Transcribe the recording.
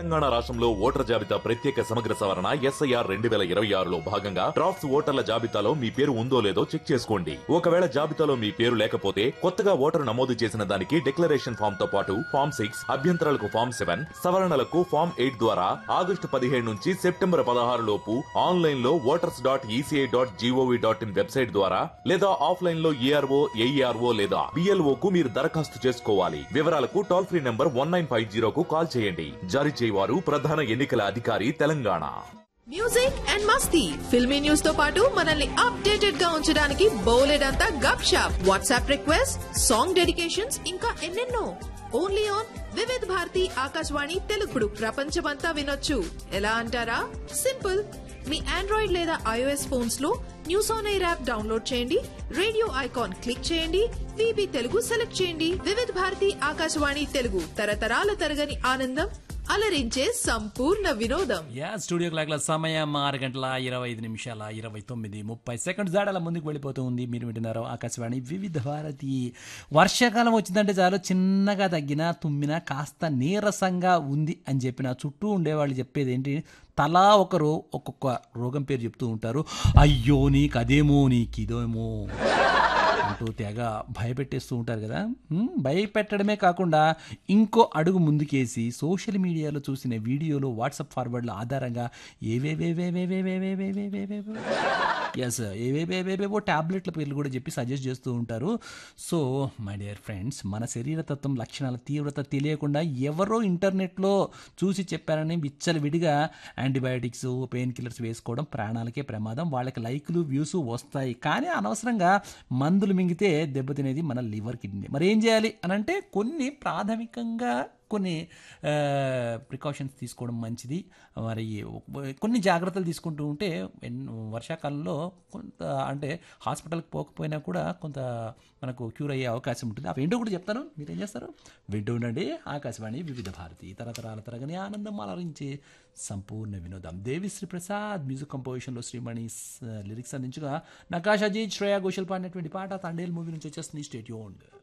తెలంగాణ రాష్ట్రంలో ఓటర్ జాబితా ప్రత్యేక సమగ్ర సవరణ ఎస్ఐఆర్ రెండు వేల ఇరవై ఆరులో భాగంగా డ్రాఫ్ట్స్ ఓటర్ల జాబితాలో మీ పేరు ఉందో లేదో చెక్ చేసుకోండి ఒకవేళ జాబితాలో మీ పేరు లేకపోతే కొత్తగా ఓటరు నమోదు చేసిన దానికి డిక్లరేషన్ ఫామ్ తో పాటు ఫామ్ సిక్స్ అభ్యంతరాలకు ఫామ్ సెవెన్ సవరణలకు ఫామ్ ఎయిట్ ద్వారా ఆగస్టు పదిహేడు నుంచి సెప్టెంబర్ పదహారు లోపు ఆన్లైన్ లో voters dot ECI dot G O V dot in website ద్వారా లేదా ఆఫ్లైన్ లో ఈఆర్ఓ ఏఈఆర్ఓ లేదా బిఎల్ఓ కు మీరు దరఖాస్తు చేసుకోవాలి వివరాలకు toll free number one nine five జీరోకు కాల్ చేయండి జారీ చేయవారు ప్రధాన ఎన్నికల అధికారి తెలంగాణ మ్యూజిక్ అండ్ మస్తీ ఫిల్మీ న్యూస్ తో పాటు మనల్ని అప్డేటెడ్ గా ఉంచడానికి బోలెడంతా గప్ షాప్ వాట్సాప్ రిక్వెస్ట్ సాంగ్ డెడికేషన్స్ ఇంకా ఎన్నెన్నో ఓన్లీ ఆన్ వివిధ్ భారతి ఆకాశవాణి తెలుగుడు ప్రపంచమంతా వినొచ్చు ఎలా అంటారా సింపుల్ మీ ఆండ్రాయిడ్ లేదా ఐఓఎస్ ఫోన్స్ లో news on air app download చేయండి రేడియో ఐకాన్ క్లిక్ చేయండి విబి తెలుగు సెలెక్ట్ చేయండి వివిధ్ భారతి ఆకాశవాణి తెలుగు తరతరాల తరగని ఆనందం అలరించే సంపూర్ణ వినోదం యా స్టూడియో క్లాక్ల సమయం ఆరు గంటల ఇరవై ఐదు నిమిషాల ఇరవై తొమ్మిది ముప్పై సెకండ్స్ దాడాల ముందుకు వెళ్ళిపోతూ ఉంది మీరు వింటున్నారు ఆకాశవాణి వివిధ భారతి వర్షాకాలం వచ్చిందంటే చాలు చిన్నగా తగ్గిన తుమ్మిన కాస్త నీరసంగా ఉంది అని చెప్పిన చుట్టూ ఉండేవాళ్ళు చెప్పేది ఏంటి తలా ఒకరు ఒక్కొక్క రోగం పేరు చెప్తూ ఉంటారు అయ్యో నీకు అదేమో నీకు ఇదేమో అంటూ తెగ భయపెట్టేస్తూ ఉంటారు కదా ఉమ్, భయపెట్టడమే కాకుండా ఇంకో అడుగు ముందుకేసి సోషల్ మీడియాలో చూసిన వీడియోలు వాట్సాప్ ఫార్వర్డ్ల ఆధారంగా ఏవేవేవేవేవేవేవేవేవేవేవేవో ఎస్ ఏవేవేవేవేవో ట్యాబ్లెట్ల పేర్లు కూడా చెప్పి సజెస్ట్ చేస్తూ ఉంటారు సో మై డియర్ ఫ్రెండ్స్ మన శరీరతత్వం లక్షణాల తీవ్రత తెలియకుండా ఎవరో ఇంటర్నెట్లో చూసి చెప్పారని విచ్చలవిడిగా యాంటీబయాటిక్స్ పెయిన్ కిల్లర్స్ వేసుకోవడం ప్రాణాలకే ప్రమాదం వాళ్ళకి లైకులు వ్యూస్ వస్తాయి కానీ అనవసరంగా మందులు మింగితే దెబ్బతినేది మన లివర్ కిడ్నీ మరి ఏం చేయాలి అని అంటే కొన్ని ప్రాథమికంగా కొన్ని ప్రికాషన్స్ తీసుకోవడం మంచిది మరి కొన్ని జాగ్రత్తలు తీసుకుంటూ ఉంటే ఎన్- వర్షాకాలంలో కొంత అంటే హాస్పిటల్కి పోకపోయినా కూడా కొంత మనకు క్యూర్ అయ్యే అవకాశం ఉంటుంది అవి ఏంటో కూడా చెప్తాను మీరేం చేస్తారు వింటూ ఉండండి ఆకాశవాణి వివిధ భారతి తరతరాల తరగని ఆనందం అలరించి సంపూర్ణ వినోదం దేవిశ్రీ ప్రసాద్ మ్యూజిక్ కంపోజిషన్లో శ్రీమణి లిరిక్స్ అందించగా నకాష్ అజీత్ శ్రేయా ఘోషల్ పాడినటువంటి పాట తండేల్ మూవీ నుంచి వచ్చేస్తుంది స్టేట్యూన్